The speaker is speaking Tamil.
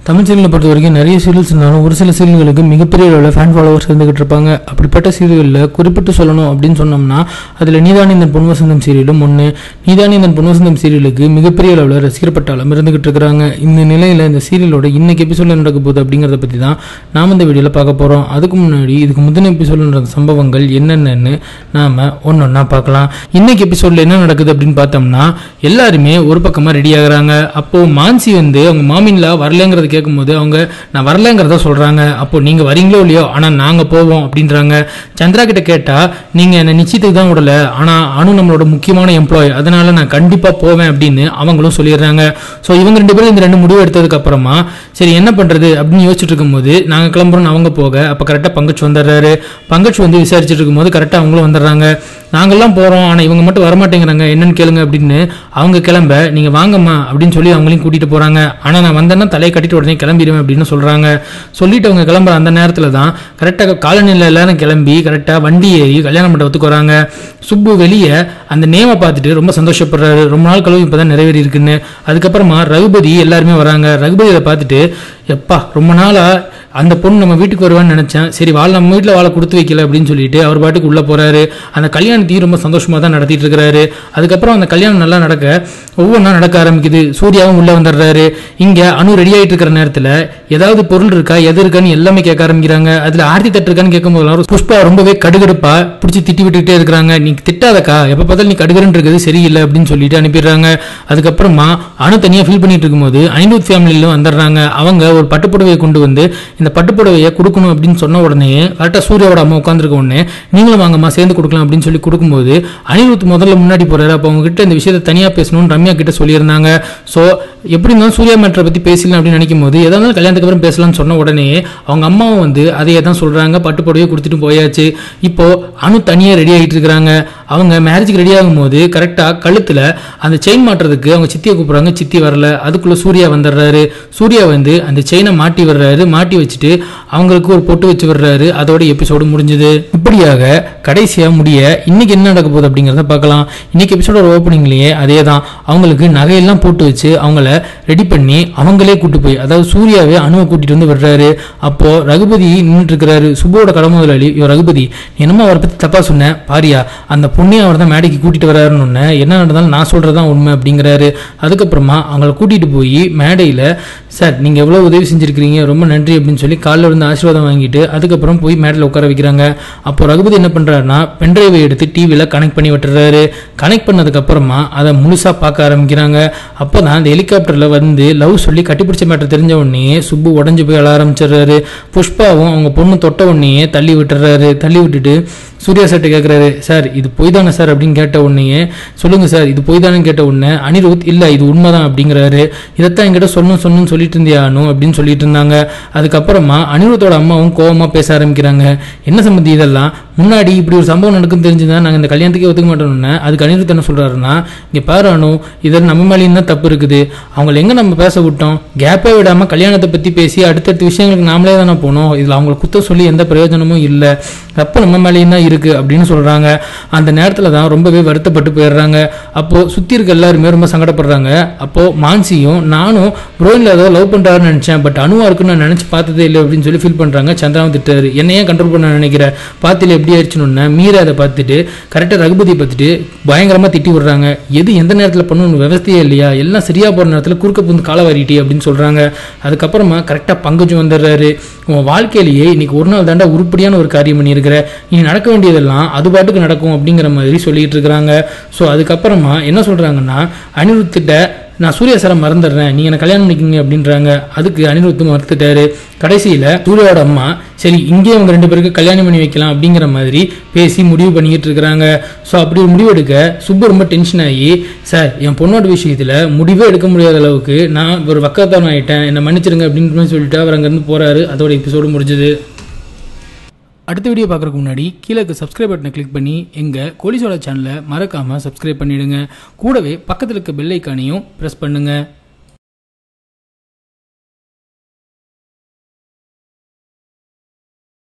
தமிழ் சீரியலை பொறுத்த வரைக்கும் நிறைய சீரியல்ஸ் இருந்தாலும் ஒரு சில சீரியல்களுக்கு மிகப்பெரிய அளவில் ஃபேன் ஃபாலோவர்ஸ் இருந்துகிட்டு இருப்பாங்க அப்படிப்பட்ட சீரியலில் குறிப்பிட்டு சொல்லணும் அப்படின்னு சொன்னோம்னா அதில் நீதானி இந்த பொன்வசந்தம் சீரியலும் ஒன்று நீதானி இந்த பொன்வசந்தம் சீரியலுக்கு மிகப்பெரிய அளவில் ரசிகர் பட்டாளம் இருந்துகிட்டு இருக்கிறாங்க இந்த நிலையில் இந்த சீரியலோட இன்னைக்கு எபிசோடில் நடக்க போகுது அப்படிங்கிறத பற்றி தான் நாம் இந்த வீடியோவில் பார்க்க போகிறோம் அதுக்கு முன்னாடி இதுக்கு முந்தின எபிசோடில் நடந்த சம்பவங்கள் என்னென்னு நாம் ஒன்றொன்னா பார்க்கலாம் இன்னைக்கு எபிசோடில் என்ன நடக்குது அப்படின்னு பார்த்தோம்னா எல்லாருமே ஒரு பக்கமாக ரெடி ஆகுறாங்க அப்போது மான்சி வந்து அவங்க மாமின்லா வரலங்கிறத கேட்கும்போது அவங்க நான் வரலங்கிறத சொல்கிறாங்க அப்போ நீங்கள் வரீங்களோ இல்லையோ ஆனால் நாங்கள் போவோம் அப்படின்றாங்க சந்திரா கிட்ட கேட்டால் நீங்கள் என்னை நிச்சயத்துக்கு தான் விடல ஆனால் அனு நம்மளோட முக்கியமான எம்ப்ளாய் அதனால நான் கண்டிப்பாக போவேன் அப்படின்னு அவங்களும் சொல்லிடுறாங்க ஸோ இவங்க ரெண்டு பேரும் இந்த ரெண்டு முடிவு எடுத்ததுக்கு அப்புறமா சரி என்ன பண்ணுறது அப்படின்னு யோசிச்சுட்டு இருக்கும்போது நாங்கள் கிளம்புறோம் அவங்க போக அப்போ கரெக்டாக பங்கச்சு வந்துடுறாரு பங்கச்சு வந்து விசாரிச்சுட்டு இருக்கும்போது கரெக்டாக அவங்களும் வந்துடுறாங்க நாங்கெல்லாம் போகிறோம் ஆனால் இவங்க மட்டும் வரமாட்டேங்கிறாங்க என்னன்னு கேளுங்க அப்படின்னு அவங்க கிளம்ப நீங்கள் வாங்கம்மா அப்படின்னு சொல்லி அவங்களையும் கூட்டிகிட்டு போகிறாங்க ஆனால் நான் வந்தேன்னா தலையை கட்டிட்டு உடனே கிளம்பிடுவேன் அப்படின்னு சொல்கிறாங்க சொல்லிட்டு அவங்க கிளம்புற அந்த நேரத்தில் தான் கரெக்டாக காலநிலையில் எல்லாரும் கிளம்பி கரெக்டாக வண்டி ஏறி கல்யாண மண்டபத்துக்கு வராங்க சுப்பு வெளியே அந்த நேமை பார்த்துட்டு ரொம்ப சந்தோஷப்படுறாரு ரொம்ப நாள் கழுவு இப்போ தான் நிறைவேறி இருக்குன்னு அதுக்கப்புறமா ரகுபதி எல்லாருமே வராங்க ரகுபதி அதை பார்த்துட்டு எப்பா ரொம்ப நாளாக அந்த பொண்ணு நம்ம வீட்டுக்கு வருவான்னு நினச்சேன் சரி வாழ நம்ம வீட்டில் வாழை கொடுத்து வைக்கல அப்படின்னு சொல்லிட்டு அவர் பாட்டுக்கு உள்ளே போகிறாரு அந்த கல்யாணத்தையும் ரொம்ப சந்தோஷமாக தான் நடத்திட்டு இருக்கிறாரு அதுக்கப்புறம் அந்த கல்யாணம் நல்லா நடக்க ஒவ்வொன்றா நடக்க ஆரம்பிக்குது சூர்யாவும் உள்ளே வந்துடுறாரு இங்கே அணு ரெடி ஆகிட்டு இருக்கிற நேரத்தில் ஏதாவது பொருள் இருக்கா எது இருக்கான்னு எல்லாமே கேட்க ஆரம்பிக்கிறாங்க அதில் ஆர்த்தி தட்டு இருக்கான்னு கேட்கும் போதெல்லாம் புஷ்பா ரொம்பவே கடுகடுப்பா பிடிச்சி திட்டி விட்டுக்கிட்டே இருக்கிறாங்க நீ திட்டாதக்கா எப்போ பார்த்தாலும் நீ கடுகருன்னு இருக்குது சரியில்லை அப்படின்னு சொல்லிட்டு அனுப்பிடுறாங்க அதுக்கப்புறமா அணு தனியாக ஃபீல் பண்ணிட்டு இருக்கும்போது அனிருத் ஃபேமிலியிலும் வந்துடுறாங்க அவங்க ஒரு பட்டுப்புடவையை கொண்டு வந்து இந்த பட்டுப்புடவையை கொடுக்கணும் அப்படின்னு சொன்ன உடனே கரெக்டாக சூர்யாவோட அம்மா உட்காந்துருக்க உடனே நீங்களும் வாங்கம்மா சேர்ந்து கொடுக்கலாம் அப்படின்னு சொல்லி கொடுக்கும்போது அனிருத் முதல்ல முன்னாடி போறாரு அப்போ அவங்க கிட்ட இந்த விஷயத்தை தனியாக பேசணும்னு ரம்யா கிட்ட சொல்லியிருந்தாங்க ஸோ எப்படி இருந்தாலும் சூர்யா மேட்டரை பற்றி பேசலாம் அப்படின்னு நினைக்கும் போது எதா இருந்தாலும் கல்யாணத்துக்கு அப்புறம் பேசலாம்னு சொன்ன உடனே அவங்க அம்மாவும் வந்து அதையே தான் சொல்கிறாங்க பட்டுப்புடவையை கொடுத்துட்டு போயாச்சு இப்போ அணு தனியாக ரெடி ஆகிட்டு இருக்கிறாங்க அவங்க மேரேஜுக்கு ரெடி ஆகும்போது கரெக்டாக கழுத்தில் அந்த செயின் மாட்டுறதுக்கு அவங்க சித்தியை கூப்பிட்றாங்க சித்தி வரல அதுக்குள்ளே சூர்யா வந்துடுறாரு சூர்யா வந்து அந்த செயினை மாட்டி வர்றாரு மாட்டி வச்சுட்டு அவங்களுக்கு ஒரு பொட்டு வச்சு வர்றாரு அதோட எபிசோடு முடிஞ்சுது இப்படியாக கடைசியாக முடிய இன்னைக்கு என்ன நடக்க போகுது அப்படிங்கிறத பார்க்கலாம் இன்னைக்கு எபிசோட ஓப்பனிங்லேயே அதே தான் அவங்களுக்கு நகையெல்லாம் போட்டு வச்சு அவங்கள ரெடி பண்ணி அவங்களே கூட்டு போய் அதாவது சூர்யாவே அணுவை கூட்டிட்டு வந்து விடுறாரு அப்போ ரகுபதி நின்றுட்டு இருக்கிறாரு சுபோட கடை முதலாளி "யோ, ரகுபதி நீ என்னமோ அவரை பத்தி தப்பா சொன்னேன் பாரியா அந்த பொண்ணே அவர் தான் மேடைக்கு கூட்டிட்டு வராருன்னு ஒன்று என்ன நடந்தாலும் நான் சொல்றதுதான் உண்மை அப்படிங்கிறாரு அதுக்கப்புறமா அவங்கள கூட்டிட்டு போய் மேடையில சார் நீங்க எவ்வளவு உதவி செஞ்சிருக்கிறீங்க ரொம்ப நன்றி அப்படின்னு சொல்லி காலில் விழுந்து ஆசீர்வாதம் வாங்கிட்டு அதுக்கப்புறம் போய் மேடையில் உட்கார வைக்கிறாங்க அப்போ ரகுபதி என்ன பண்றாருன்னா பென்ட்ரைவை எடுத்து டிவியில் கனெக்ட் பண்ணி விட்டுறாரு கனெக்ட் பண்ணதுக்கு அப்புறமா அதை முழுசா பார்க்க ஆரம்பிக்கிறாங்க அப்போ தான் அந்த ஹெலிகாப்டர்ல வந்து லவ் சொல்லி கட்டிப்பிடிச்ச மேட்டர் தெரிஞ்ச உடனே சுப்பு உடஞ்சு போய் அழ ஆரம்பிச்சிடுறாரு புஷ்பாவும் அவங்க பொண்ணு தொட்ட உடனே தள்ளி விட்டுறாரு தள்ளி விட்டுட்டு சூர்யா சார்ட்ட கேட்குறாரு சார் இது பொய் தானே சார் அப்படின்னு கேட்ட உடனே சொல்லுங்க சார் இது பொய் தானே கேட்ட உடனே அனிருத் இல்லை இது உண்மைதான் அப்படிங்கிறாரு இதைத்தான் என்கிட்ட சொல்லணும் சொல்லணும்னு சொல்லிட்டு இருந்தியானு அப்படின்னு சொல்லிட்டு இருந்தாங்க அதுக்கப்புறமா அனிருத்தோட அம்மாவும் கோவமா பேச ஆரம்பிக்கிறாங்க என்ன சம்பந்தி இதெல்லாம் முன்னாடி இப்படி ஒரு சம்பவம் நடக்குன்னு தெரிஞ்சுதான் நாங்கள் இந்த கல்யாணத்துக்கே ஒத்துக்க மாட்டோம்னு அதுக்கு அனிருத் என்ன சொல்றாருன்னா இங்கே பாரு அனு இதில் நம்ம மேலேயும் தான் தப்பு இருக்குது அவங்கள எங்கே நம்ம பேச விட்டோம் கேப்பே விடாமல் கல்யாணத்தை பற்றி பேசி அடுத்தடுத்த விஷயங்களுக்கு நாமளே தானே போனோம் இதில் அவங்கள குத்தம் சொல்லி எந்த பிரயோஜனமும் இல்லை தப்பு நம்ம மேலேயும் தான் இருக்கு அப்படின்னு சொல்றாங்க அந்த நேரத்தில் தான் ரொம்பவே வருத்தப்பட்டு போயிடுறாங்க அப்போ சுற்றி இருக்க எல்லாருமே ரொம்ப சங்கடப்படுறாங்க அப்போ மான்சியும் நானும் ப்ரோயினில் ஏதோ லவ் பண்ணுறாருன்னு நினச்சேன் பட் அணுவா இருக்குன்னு நான் நினச்சி பார்த்ததே இல்லை அப்படின்னு சொல்லி ஃபீல் பண்ணுறாங்க சந்திராவும் திட்டாரு என்னையே கண்ட்ரோல் பண்ண நினைக்கிற பாத்தியில் எப்படி ஆயிடுச்சுன்னு மீரா அதை பார்த்துட்டு கரெக்டாக ரகுபதி பார்த்துட்டு பயங்கரமாக திட்டி விடுறாங்க எது எந்த நேரத்தில் பண்ணணும் விவசாயே இல்லையா எல்லாம் சரியா போகிற நேரத்தில் குறுக்க புந்து கால வாரிட்டி அப்படின்னு சொல்கிறாங்க அதுக்கப்புறமா கரெக்டாக பங்குஜு வந்துடுறாரு உன் வாழ்க்கையிலேயே இன்னைக்கு ஒரு நாள் தாண்டா உருப்படியான ஒரு காரியம் பண்ணியிருக்கிற நீ நடக்க வேண்டியதெல்லாம் அது பாட்டுக்கு நடக்கும் அப்படிங்கிற மாதிரி சொல்லிட்டு இருக்கிறாங்க ஸோ அதுக்கப்புறமா என்ன சொல்கிறாங்கன்னா அனிருத்திட்ட நான் சூர்யா சாரை மறந்துடுறேன் நீங்கள் என்ன கல்யாணம் பண்ணிக்கிங்க அப்படின்றாங்க அதுக்கு அனிருத் மறுத்துட்டாரு கடைசியில் சூர்யாவோட அம்மா சரி இங்கே அவங்க ரெண்டு பேருக்கு கல்யாணம் பண்ணி வைக்கலாம் அப்படிங்கிற மாதிரி பேசி முடிவு பண்ணிக்கிட்டு இருக்கிறாங்க ஸோ அப்படி ஒரு முடிவு எடுக்க சுப்பு ரொம்ப டென்ஷன் ஆகி சார் என் பொண்ணோட விஷயத்தில் முடிவே எடுக்க முடியாத அளவுக்கு நான் ஒரு வக்கத்தான் ஆகிட்டேன் என்னை மன்னிச்சிருங்க அப்படின்னு மாதிரி சொல்லிட்டு அவர் அங்கேருந்து போகிறாரு அதோட எபிசோடு முடிஞ்சது அடுத்த வீடியோ பார்க்குறதுக்கு முன்னாடி கீழே இருக்க சப்ஸ்கிரைப் பட்டனை கிளிக் பண்ணி எங்கள் கோலிசோட சேனலை மறக்காமல் சப்ஸ்கிரைப் பண்ணிடுங்க கூடவே பக்கத்தில் இருக்க பெல் ஐக்கானையும் ப்ரெஸ் பண்ணுங்கள்